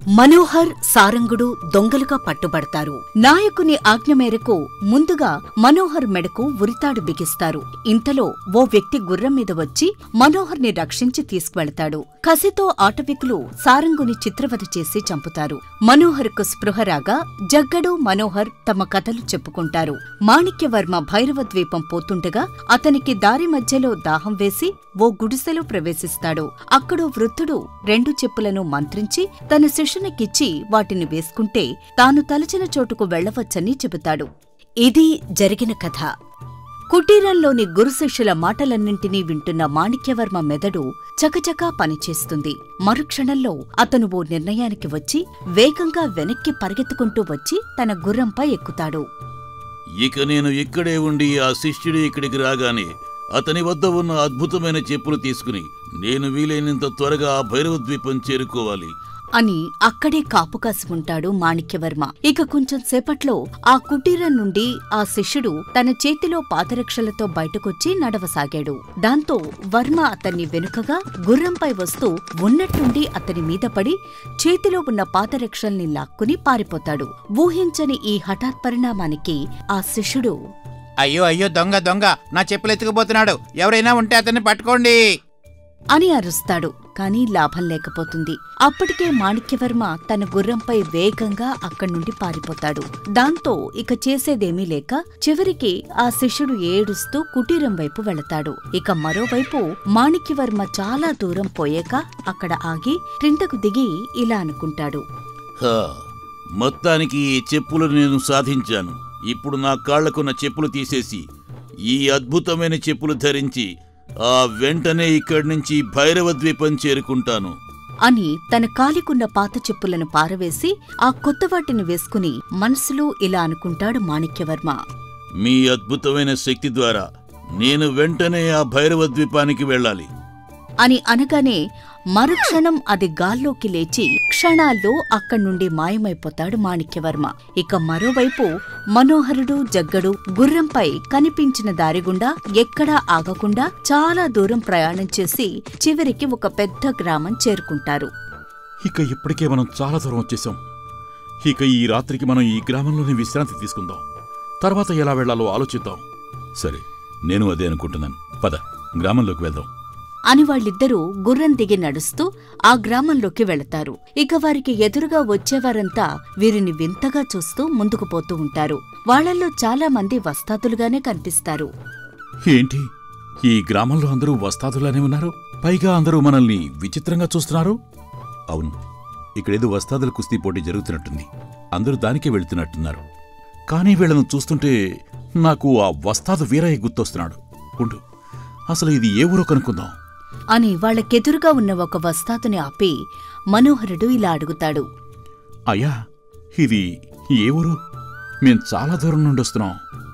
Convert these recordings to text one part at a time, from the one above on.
మనోహర్ సారంగుడు దొంగలుగా పట్టుబడతారు నాయకుని ఆజ్ఞ మేరకు ముందుగా మనోహర్ మెడకు ఉరితాడు బిగిస్తారు ఇంతలో ఓ వ్యక్తి గుర్రం మీద వచ్చి మనోహర్ ని రక్షించి తీసుకువెళతాడు కసితో ఆటవికులు సారంగుని చిత్రవధ చేసి చంపుతారు మనోహర్కు స్పృహ రాగా జగ్గడు మనోహర్ తమ కథలు చెప్పుకుంటారు మాణిక్యవర్మ భైరవ ద్వీపం పోతుండగా అతనికి దారి మధ్యలో దాహం వేసి ఓ గుడిసెలో ప్రవేశిస్తాడు అక్కడో వృద్ధుడు రెండు చెప్పులను మంత్రించి తన శిష్యునికిచ్చి వాటిని వేసుకుంటే తాను తలచిన చోటుకు వెళ్లవచ్చని చెబుతాడు ఇది జరిగిన కథ కుటీరంలోని గురుశిష్యుల మాటలన్నింటినీ వింటున్న మాణిక్యవర్మ మెదడు చకచకా పనిచేస్తుంది మరుక్షణంలో అతను ఓ నిర్ణయానికి వచ్చి వేగంగా వెనక్కి పరిగెత్తుకుంటూ వచ్చి తన గుర్రంపై ఎక్కుతాడు ఇక నేను ఇక్కడే ఉండి ఆ శిష్యుడు ఇక్కడికి రాగానే అతని వద్ద ఉన్న అద్భుతమైన చెప్పులు తీసుకుని నేను వీలైనంత త్వరగా ఆ భైరవ ద్వీపం చేరుకోవాలి అని అక్కడే కాపు కాసి ఉంటాడు మాణిక్యవర్మ ఇక కొంచెం సేపట్లో ఆ కుటీరం నుండి ఆ శిష్యుడు తన చేతిలో పాదరక్షలతో బయటకొచ్చి నడవసాగాడు దాంతో వర్మ అతన్ని వెనుకగా గుర్రంపై వస్తూ ఉన్నట్టుండి అతని మీద పడి చేతిలో ఉన్న పాదరక్షల్ని లాక్కుని పారిపోతాడు ఊహించని ఈ హఠాత్ పరిణామానికి ఆ శిష్యుడు అయ్యో అయ్యో దొంగ దొంగ నా చెప్పులు ఎత్తుకుపోతున్నాడు ఎవరైనా ఉంటే అతన్ని పట్టుకోండి అని అరుస్తాడు కానీ లాభం లేకపోతుంది అప్పటికే మాణిక్యవర్మ తన గుర్రంపై వేగంగా అక్కడి నుండి పారిపోతాడు దాంతో ఇక చేసేదేమీ లేక చివరికి ఆ శిష్యుడు ఏడుస్తూ కుటీరం వైపు వెళతాడు ఇక మరోవైపు మాణిక్యవర్మ చాలా దూరం పోయాక అక్కడ ఆగి క్రిందకు దిగి ఇలా అనుకుంటాడు హా మొత్తానికి ఈ చెప్పులు నేను సాధించాను ఇప్పుడు నా కాళ్లకున్న చెప్పులు తీసేసి ఈ అద్భుతమైన చెప్పులు ధరించి ఆ వెంటనే ఇక్కడి నుంచి భైరవ ద్వీపం చేరుకుంటాను అని తన కాలికున్న పాత చెప్పులను పారవేసి ఆ కొత్త వాటిని వేసుకుని మనసులో ఇలా అనుకుంటాడు మాణిక్యవర్మ మీ అద్భుతమైన శక్తి ద్వారా నేను వెంటనే ఆ భైరవ ద్వీపానికి వెళ్ళాలి అని అనగానే మరుక్షణం అది గాల్లోకి లేచి క్షణాల్లో అక్కడి నుండి మాయమైపోతాడు మాణిక్యవర్మ ఇక మరోవైపు మనోహరుడు జగ్గడు గుర్రంపై కనిపించిన దారిగుండా ఎక్కడా ఆగకుండా చాలా దూరం ప్రయాణం చేసి చివరికి ఒక పెద్ద గ్రామం చేరుకుంటారు ఇక ఇప్పటికే మనం చాలా దూరం వచ్చేసాం ఇక ఈ రాత్రికి మనం ఈ గ్రామంలోనే విశ్రాంతి తీసుకుందాం తర్వాత ఎలా వెళ్లాలో ఆలోచిద్దాం సరే నేను అదే అనుకుంటున్నాను పద గ్రామంలోకి వెళ్దాం అని వాళ్ళిద్దరూ గుర్రం దిగి నడుస్తూ ఆ గ్రామంలోకి వెళతారు ఇక వారికి ఎదురుగా వచ్చేవారంతా వీరిని వింతగా చూస్తూ ముందుకు పోతూ ఉంటారు వాళ్ళల్లో చాలా మంది వస్తాదులుగానే కనిపిస్తారు ఏంటి ఈ గ్రామంలో అందరూ వస్తాదులానే ఉన్నారు పైగా అందరూ మనల్ని విచిత్రంగా చూస్తున్నారు అవును ఇక్కడేదో వస్తాదుల కుస్తీ పోటీ జరుగుతున్నట్టుంది అందరూ దానికే వెళుతున్నట్టున్నారు కానీ వీళ్ళను చూస్తుంటే నాకు ఆ వస్తాదు వీరయ్య గుర్తొస్తున్నాడు ఉండు అసలు ఇది ఏ ఊరో కనుక్కుందాం అని వాళ్ళకెదురుగా ఉన్న ఒక వస్తాదుని ఆపి మనోహరుడు ఇలా అడుగుతాడు అయ్యా ఇది ఏ ఊరు మేం చాలా దూరం నుండి వస్తున్నాం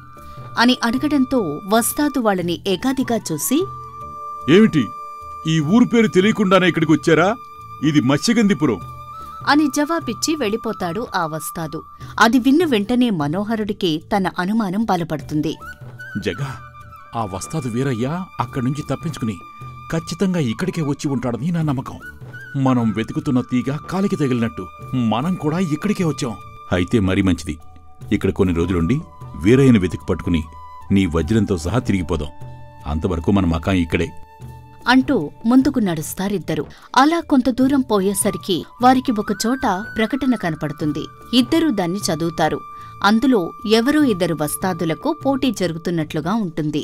అని అడగడంతో వస్తాదు వాళ్ళని ఎగాదిగా చూసి ఏమిటి ఈ ఊరు పేరు తెలియకుండానే ఇక్కడికి వచ్చారా ఇది మత్స్యగంధిపురం అని జవాబిచ్చి వెళ్ళిపోతాడు ఆ వస్తాదు అది విన్న వెంటనే మనోహరుడికి తన అనుమానం బలపడుతుంది జగా ఆ వస్తాదు వీరయ్య అక్కడి నుంచి తప్పించుకుని ఖచ్చితంగా ఇక్కడికే వచ్చి ఉంటాడని నా నమ్మకం మనం వెతుకుతున్న తీగ కాలికి తగిలినట్టు మనం కూడా ఇక్కడికే వచ్చాం అయితే మరీ మంచిది ఇక్కడ కొన్ని రోజులుండి వీరయ్యను వెతికి పట్టుకుని నీ వజ్రంతో సహా తిరిగిపోదాం అంతవరకు మన మకాం ఇక్కడే అంటూ ముందుకు నడుస్తారిద్దరు అలా కొంత దూరం పోయేసరికి వారికి ఒకచోట ప్రకటన కనపడుతుంది ఇద్దరూ దాన్ని చదువుతారు అందులో ఎవరో ఇద్దరు వస్తాదులకు పోటీ జరుగుతున్నట్లుగా ఉంటుంది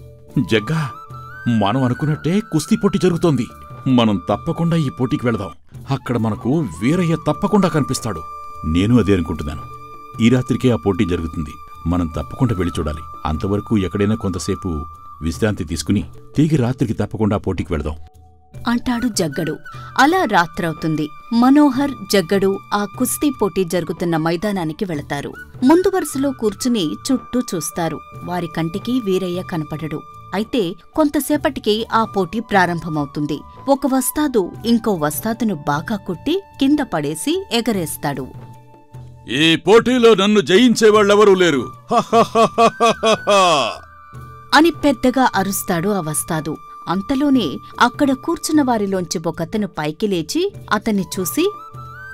జగ్గా మనం అనుకున్నట్టే కుస్తీ పోటీ జరుగుతోంది మనం తప్పకుండా ఈ పోటీకి వెళదాం అక్కడ మనకు వీరయ్య తప్పకుండా కనిపిస్తాడు నేను అదే అనుకుంటున్నాను ఈ రాత్రికే ఆ పోటీ జరుగుతుంది మనం తప్పకుండా వెళ్ళి చూడాలి అంతవరకు ఎక్కడైనా కొంతసేపు విశ్రాంతి తీసుకుని తిరిగి రాత్రికి తప్పకుండా ఆ పోటీకి వెళదాం అంటాడు జగ్గడు అలా రాత్రవుతుంది మనోహర్ జగ్గడు ఆ కుస్తీ పోటీ జరుగుతున్న మైదానానికి వెళతారు ముందు వరుసలో కూర్చుని చుట్టూ చూస్తారు వారి కంటికి వీరయ్య కనపడడు అయితే కొంతసేపటికి ఆ పోటీ ప్రారంభమవుతుంది ఒక వస్తాదు ఇంకో వస్తాదును బాగా కొట్టి కింద పడేసి ఎగరేస్తాడు ఈ పోటీలో నన్ను జయించేవాళ్ళెవరూ లేరు అని పెద్దగా అరుస్తాడు ఆ వస్తాదు అంతలోనే అక్కడ కూర్చున్న వారిలోంచి ఒకతను పైకి లేచి అతన్ని చూసి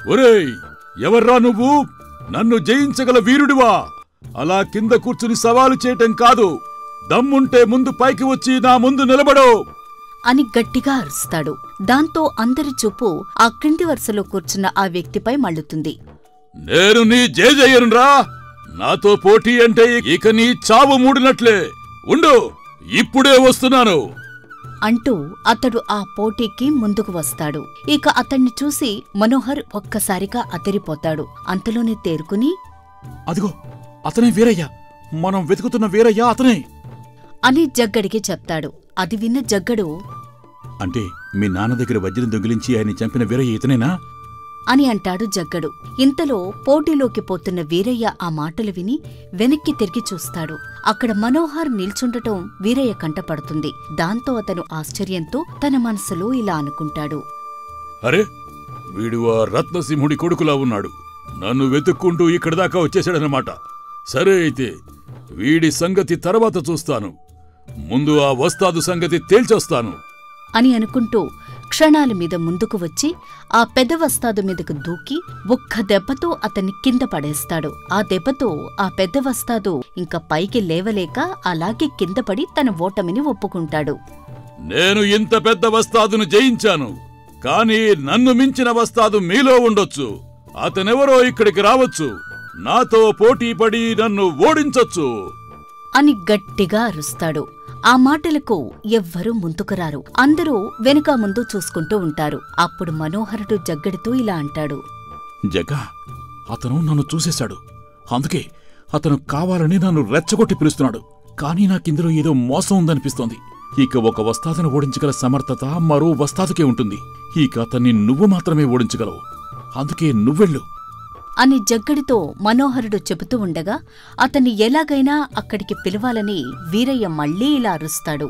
ఒరేయ్ ఎవర్రా నువ్వు నన్ను జయించగల వీరుడివా అలా కింద కూర్చుని సవాలు చేయటం కాదు దమ్ముంటే ముందు పైకి వచ్చి నా ముందు నిలబడు అని గట్టిగా అరుస్తాడు దాంతో అందరి చూపు ఆ క్రింది వరుసలో కూర్చున్న ఆ వ్యక్తిపై మళ్ళుతుంది నేను నీ జయజయ్యనురా నాతో పోటీ అంటే ఇక నీ చావు మూడినట్లే ఉండు ఇప్పుడే వస్తున్నాను అంటూ అతడు ఆ పోటీకి ముందుకు వస్తాడు ఇక అతన్ని చూసి మనోహర్ ఒక్కసారిగా అదిరిపోతాడు అంతలోనే తేరుకుని అదిగో అతనే వీరయ్య మనం వెతుకుతున్న వీరయ్య అతనే అని జగ్గడికి చెప్తాడు అది విన్న జగ్గడు అంటే మీ నాన్న దగ్గర వజ్రం దొంగిలించి ఆయన చంపిన వీరయ్య ఇతనేనా అని అంటాడు జగ్గడు ఇంతలో పోటీలోకి పోతున్న వీరయ్య ఆ మాటలు విని వెనక్కి తిరిగి చూస్తాడు అక్కడ మనోహర్ నిల్చుండటం వీరయ్య కంటపడుతుంది దాంతో అతను ఆశ్చర్యంతో తన మనసులో ఇలా అనుకుంటాడు అరే వీడు ఆ రత్నసింహుడి కొడుకులా ఉన్నాడు నన్ను వెతుక్కుంటూ ఇక్కడి దాకా వచ్చేసాడనమాట సరే అయితే వీడి సంగతి తర్వాత చూస్తాను ముందు ఆ వస్తాదు సంగతి తేల్చొస్తాను అని అనుకుంటూ క్షణాల మీద ముందుకు వచ్చి ఆ పెద్ద వస్తాదు మీదకు దూకి ఒక్క దెబ్బతో అతన్ని కింద పడేస్తాడు ఆ దెబ్బతో ఆ పెద్ద వస్తాదు ఇంకా పైకి లేవలేక అలాగే కింద పడి తన ఓటమిని ఒప్పుకుంటాడు నేను ఇంత పెద్ద వస్తాదును జయించాను కానీ నన్ను మించిన వస్తాదు మీలో ఉండొచ్చు అతనెవరో ఇక్కడికి రావచ్చు నాతో పోటీ పడి నన్ను ఓడించొచ్చు అని గట్టిగా అరుస్తాడు ఆ మాటలకు ఎవ్వరూ ముందుకు రారు అందరూ వెనుక ముందు చూసుకుంటూ ఉంటారు అప్పుడు మనోహరుడు జగ్గడితో ఇలా అంటాడు జగ్గా అతను నన్ను చూసేశాడు అందుకే అతను కావాలని నన్ను రెచ్చగొట్టి పిలుస్తున్నాడు కానీ నాకిందులో ఏదో మోసం ఉందనిపిస్తోంది ఇక ఒక వస్తాదును ఓడించగల సమర్థత మరో వస్తాదుకే ఉంటుంది ఇక అతన్ని నువ్వు మాత్రమే ఓడించగలవు అందుకే నువ్వెళ్ళు అని జగ్గడితో మనోహరుడు చెబుతూ ఉండగా అతన్ని ఎలాగైనా అక్కడికి పిలవాలని వీరయ్య మళ్ళీ ఇలా అరుస్తాడు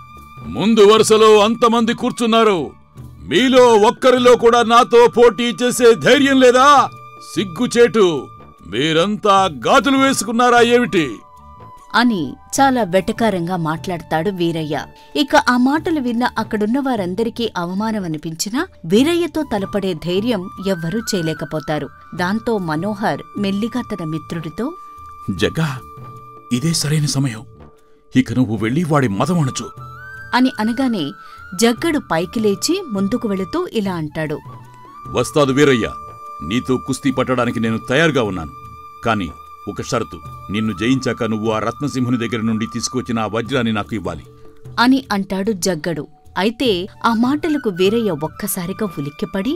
ముందు వరుసలో అంతమంది కూర్చున్నారు మీలో ఒక్కరిలో కూడా నాతో పోటీ చేసే ధైర్యం లేదా సిగ్గుచేటు మీరంతా గాజులు వేసుకున్నారా ఏమిటి అని చాలా వెటకారంగా మాట్లాడతాడు వీరయ్య ఇక ఆ మాటలు విన్న అక్కడున్న వారందరికీ అవమానం అనిపించినా వీరయ్యతో తలపడే ధైర్యం ఎవ్వరూ చేయలేకపోతారు దాంతో మనోహర్ మెల్లిగా తన మిత్రుడితో జగ్గా ఇదే సరైన సమయం ఇక నువ్వు వెళ్ళి వాడి మదం అణచు అని అనగానే జగ్గడు పైకి లేచి ముందుకు వెళుతూ ఇలా అంటాడు వస్తాదు వీరయ్య నీతో కుస్తీ పట్టడానికి నేను తయారుగా ఉన్నాను కాని ఒక షరతు నిన్ను జయించాక నువ్వు ఆ రత్నసింహుని దగ్గర నుండి తీసుకొచ్చిన ఆ వజ్రాన్ని నాకు ఇవ్వాలి అని అంటాడు జగ్గడు అయితే ఆ మాటలకు వీరయ్య ఒక్కసారిగా ఉలిక్కిపడి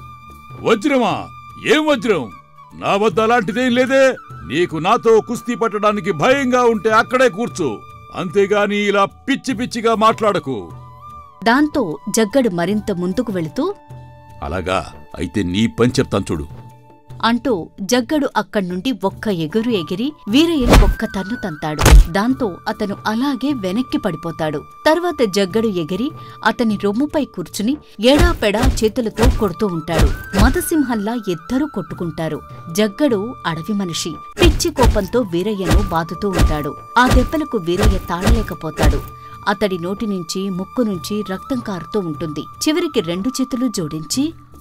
వజ్రమా ఏం వజ్రం నా వద్ద అలాంటిదేం లేదే నీకు నాతో కుస్తీ పట్టడానికి భయంగా ఉంటే అక్కడే కూర్చో అంతేగాని ఇలా పిచ్చి పిచ్చిగా మాట్లాడకు దాంతో జగ్గడు మరింత ముందుకు వెళుతూ అలాగా అయితే నీ పని చెప్తాను చూడు అంటూ జగ్గడు అక్కడ్నుండి ఒక్క ఎగురు ఎగిరి వీరయ్యను ఒక్క తన్ను తంతాడు దాంతో అతను అలాగే వెనక్కి పడిపోతాడు తర్వాత జగ్గడు ఎగిరి అతని రొమ్ముపై కూర్చుని ఎడాపెడా చేతులతో కొడుతూ ఉంటాడు మదసింహంలా ఇద్దరూ కొట్టుకుంటారు జగ్గడు అడవి మనిషి పిచ్చి కోపంతో వీరయ్యను బాదుతూ ఉంటాడు ఆ దెబ్బలకు వీరయ్య తాళలేకపోతాడు అతడి నోటి నుంచి ముక్కు నుంచి రక్తం కారుతూ ఉంటుంది చివరికి రెండు చేతులు జోడించి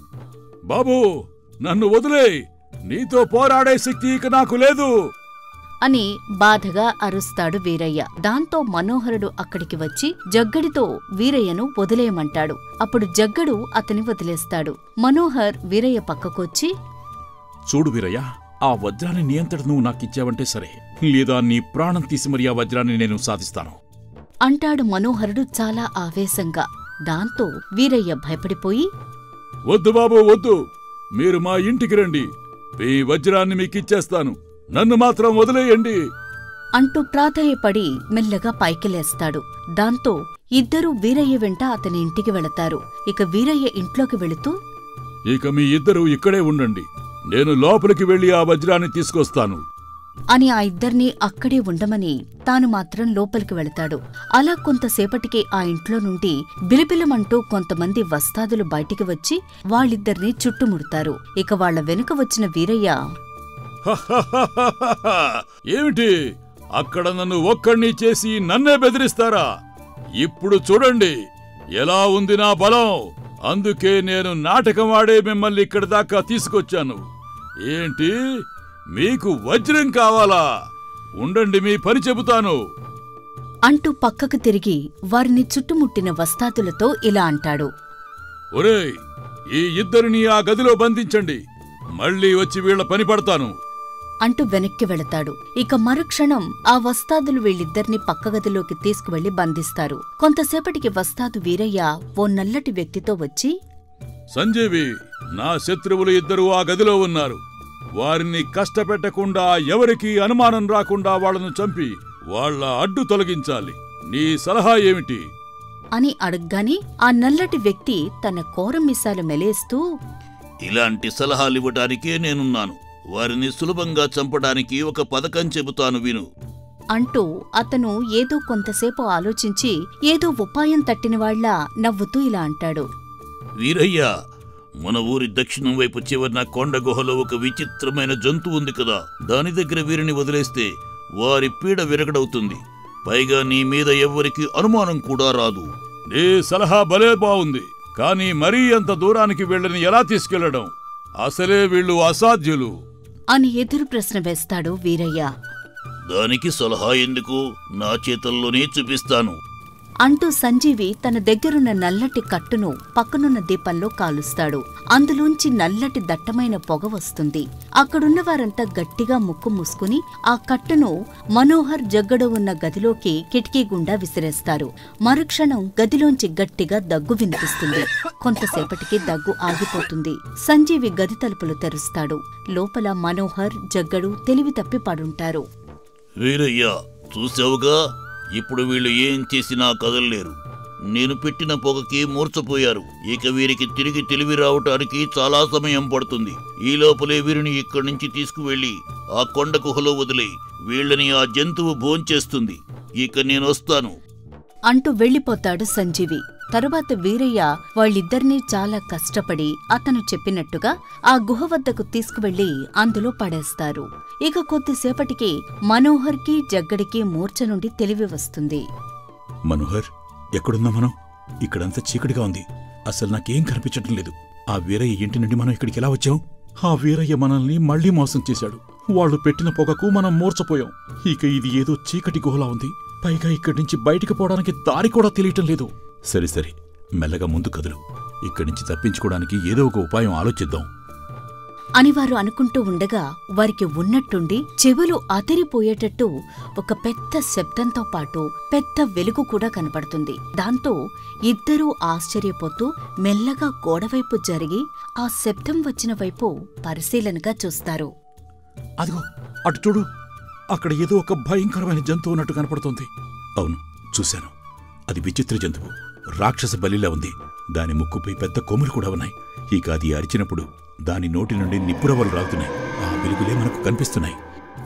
బాబూ నన్ను వదిలే నీతో పోరాడే శక్తి ఇక నాకు లేదు అని బాధగా అరుస్తాడు వీరయ్య దాంతో మనోహరుడు అక్కడికి వచ్చి జగ్గడితో వీరయ్యను వదిలేయమంటాడు అప్పుడు జగ్గడు అతని వదిలేస్తాడు మనోహర్ వీరయ్య పక్కకొచ్చి చూడు వీరయ్య ఆ వజ్రాన్ని నియంత్రణ నువ్వు నాకిచ్చావంటే సరే లేదా నీ ప్రాణం తీసి మరి ఆ వజ్రాన్ని నేను సాధిస్తాను అంటాడు మనోహరుడు చాలా ఆవేశంగా దాంతో వీరయ్య భయపడిపోయి వద్దు బాబు వద్దు మీరు మా ఇంటికి రండి మీ వజ్రాన్ని మీకు ఇచ్చేస్తాను నన్ను మాత్రం వదిలేయండి అంటూ ప్రాధేయపడి మెల్లగా పైకి లేస్తాడు దాంతో ఇద్దరూ వీరయ్య వెంట అతని ఇంటికి వెళతారు ఇక వీరయ్య ఇంట్లోకి వెళుతూ ఇక మీ ఇద్దరు ఇక్కడే ఉండండి నేను లోపలికి వెళ్లి ఆ వజ్రాన్ని తీసుకొస్తాను అని ఆ ఇద్దర్నీ అక్కడే ఉండమని తాను మాత్రం లోపలికి వెళతాడు అలా కొంతసేపటికి ఆ ఇంట్లో నుండి బిలిబిలమంటూ కొంతమంది వస్తాదులు బయటికి వచ్చి వాళ్ళిద్దరినీ చుట్టుముడతారు ఇక వాళ్ళ వెనుక వచ్చిన వీరయ్య ఏమిటి అక్కడ నన్ను ఒక్కడిని చేసి నన్నే బెదిరిస్తారా ఇప్పుడు చూడండి ఎలా ఉంది నా బలం అందుకే నేను నాటకం ఆడే మిమ్మల్ని ఇక్కడి దాకా తీసుకొచ్చాను ఏంటి మీకు వజ్రం కావాలా ఉండండి మీ పని చెబుతాను అంటూ పక్కకు తిరిగి వారిని చుట్టుముట్టిన వస్తాదులతో ఇలా అంటాడు ఒరేయ్ ఈ ఇద్దరిని ఆ గదిలో బంధించండి మళ్ళీ వచ్చి వీళ్ళ పని పడతాను అంటూ వెనక్కి వెళతాడు ఇక మరుక్షణం ఆ వస్తాదులు వీళ్ళిద్దరిని పక్క గదిలోకి తీసుకువెళ్లి బంధిస్తారు కొంతసేపటికి వస్తాదు వీరయ్య ఓ నల్లటి వ్యక్తితో వచ్చి సంజీవి నా శత్రువులు ఇద్దరు ఆ గదిలో ఉన్నారు వారిని కష్టపెట్టకుండా ఎవరికీ అనుమానం రాకుండా వాళ్ళను చంపి వాళ్ళ అడ్డు తొలగించాలి నీ సలహా ఏమిటి అని అడగ్గానే ఆ నల్లటి వ్యక్తి తన కోరమిసాలు మెలేస్తూ ఇలాంటి సలహాలు ఇవ్వడానికే నేనున్నాను వారిని సులభంగా చంపడానికి ఒక పథకం చెబుతాను విను అంటూ అతను ఏదో కొంతసేపు ఆలోచించి ఏదో ఉపాయం తట్టినవాళ్ల నవ్వుతూ ఇలా అంటాడు వీరయ్య మన ఊరి దక్షిణం వైపు చివరన కొండ గుహలో ఒక విచిత్రమైన జంతువు ఉంది కదా దాని దగ్గర వీరిని వదిలేస్తే వారి పీడ విరగడవుతుంది పైగా నీ మీద ఎవ్వరికి అనుమానం కూడా రాదు నీ సలహా భలే బావుంది కానీ మరీ అంత దూరానికి వీళ్ళని ఎలా తీసుకెళ్లడం అసలే వీళ్ళు అసాధ్యులు అని ఎదురు ప్రశ్న వేస్తాడు వీరయ్య దానికి సలహా ఎందుకు నా చేతల్లోనే చూపిస్తాను అంటూ సంజీవి తన దగ్గరున్న నల్లటి కట్టును పక్కనున్న దీపంలో కాలుస్తాడు అందులోంచి నల్లటి దట్టమైన పొగ వస్తుంది అక్కడున్న వారంతా గట్టిగా ముక్కు మూసుకుని ఆ కట్టును మనోహర్ జగ్గడు ఉన్న గదిలోకి కిటికీ గుండా విసిరేస్తారు మరుక్షణం గదిలోంచి గట్టిగా దగ్గు వినిపిస్తుంది కొంతసేపటికి దగ్గు ఆగిపోతుంది సంజీవి గది తలుపులు తెరుస్తాడు లోపల మనోహర్ జగ్గడు తెలివి తప్పి పడుంటారు వీరయ్య చూసావుగా ఇప్పుడు వీళ్ళు ఏం చేసినా కదలలేరు నేను పెట్టిన పొగకి మూర్చపోయారు ఇక వీరికి తిరిగి తెలివి రావటానికి చాలా సమయం పడుతుంది ఈ లోపలే వీరిని ఇక్కడి నుంచి తీసుకువెళ్ళి ఆ కొండ గుహలో వదిలే వీళ్ళని ఆ జంతువు భోంచేస్తుంది ఇక నేను వస్తాను అంటూ వెళ్ళిపోతాడు సంజీవి తరువాత వీరయ్య వాళ్ళిద్దరినీ చాలా కష్టపడి అతను చెప్పినట్టుగా ఆ గుహ వద్దకు తీసుకువెళ్లి అందులో పడేస్తారు ఇక కొద్దిసేపటికి మనోహర్కి జగ్గడికి మూర్ఛ నుండి తెలివి వస్తుంది మనోహర్ ఎక్కడున్నా మనం ఇక్కడంతా చీకటిగా ఉంది అసలు నాకేం కనిపించటం లేదు ఆ వీరయ్య ఇంటి నుండి మనం ఇక్కడికి ఎలా వచ్చాం ఆ వీరయ్య మనల్ని మళ్ళీ మోసం చేశాడు వాళ్ళు పెట్టిన పొగకు మనం మూర్చపోయాం ఇక ఇది ఏదో చీకటి గుహలా ఉంది పైగా ఇక్కడి నుంచి బయటికి పోవడానికి దారి కూడా తెలియటం లేదు సరే సరే మెల్లగా ముందు కదులు ఇక్కడి నుంచి తప్పించుకోవడానికి ఏదో ఒక ఉపాయం ఆలోచిద్దాం అని వారు అనుకుంటూ ఉండగా వారికి ఉన్నట్టుండి చెవులు అదిరిపోయేటట్టు ఒక పెద్ద శబ్దంతో పాటు పెద్ద వెలుగు కూడా కనపడుతుంది దాంతో ఇద్దరూ ఆశ్చర్యపోతూ మెల్లగా గోడవైపు జరిగి ఆ శబ్దం వచ్చిన వైపు పరిశీలనగా చూస్తారు అదిగో అటు చూడు అక్కడ ఏదో ఒక భయంకరమైన జంతువు ఉన్నట్టు కనపడుతోంది అవును చూశాను అది విచిత్ర జంతువు రాక్షస బలిలా ఉంది దాని ముక్కుపై పెద్ద కొమ్ములు కూడా ఉన్నాయి ఇక అది అరిచినప్పుడు దాని నోటి నుండి నిప్పురవ్వలు రాలుతున్నాయి ఆ వెలుగులే మనకు కనిపిస్తున్నాయి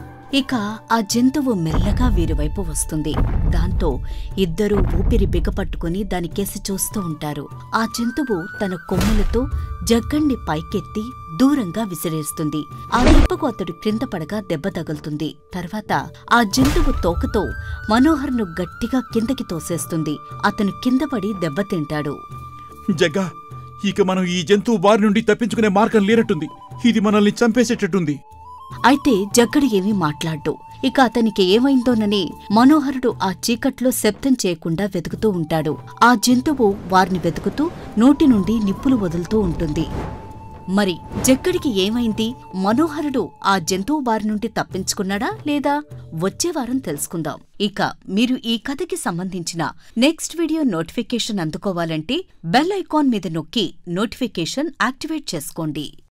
ఇక ఆ జంతువు మెల్లగా వీరివైపు వస్తుంది దాంతో ఇద్దరూ ఊపిరి బిగపట్టుకుని దానికేసి చూస్తూ ఉంటారు ఆ జంతువు తన కొమ్ములతో జగ్గణ్ణి పైకెత్తి దూరంగా విసిరేస్తుంది ఆ దెబ్బకు అతడు క్రింద పడగా దెబ్బ తగులుతుంది తర్వాత ఆ జంతువు తోకతో మనోహర్ను గట్టిగా కిందకి తోసేస్తుంది అతను కింద పడి దెబ్బతింటాడు జగ్గా ఇక మనం ఈ జంతువు బారి నుండి తప్పించుకునే మార్గం లేనట్టుంది ఇది మనల్ని చంపేసేటట్టుంది అయితే జగ్గడు ఏమీ మాట్లాడ్డు ఇక అతనికి ఏమైందోనని మనోహరుడు ఆ చీకట్లో శబ్దం చేయకుండా వెతుకుతూ ఉంటాడు ఆ జంతువు వారిని వెతుకుతూ నోటి నుండి నిప్పులు వదులుతూ ఉంటుంది మరి జగ్గడికి ఏమైంది మనోహరుడు ఆ జంతువు బారి నుండి తప్పించుకున్నాడా లేదా వచ్చే వారం తెలుసుకుందాం ఇక మీరు ఈ కథకి సంబంధించిన నెక్స్ట్ వీడియో నోటిఫికేషన్ అందుకోవాలంటే బెల్ ఐకాన్ మీద నొక్కి నోటిఫికేషన్ యాక్టివేట్ చేసుకోండి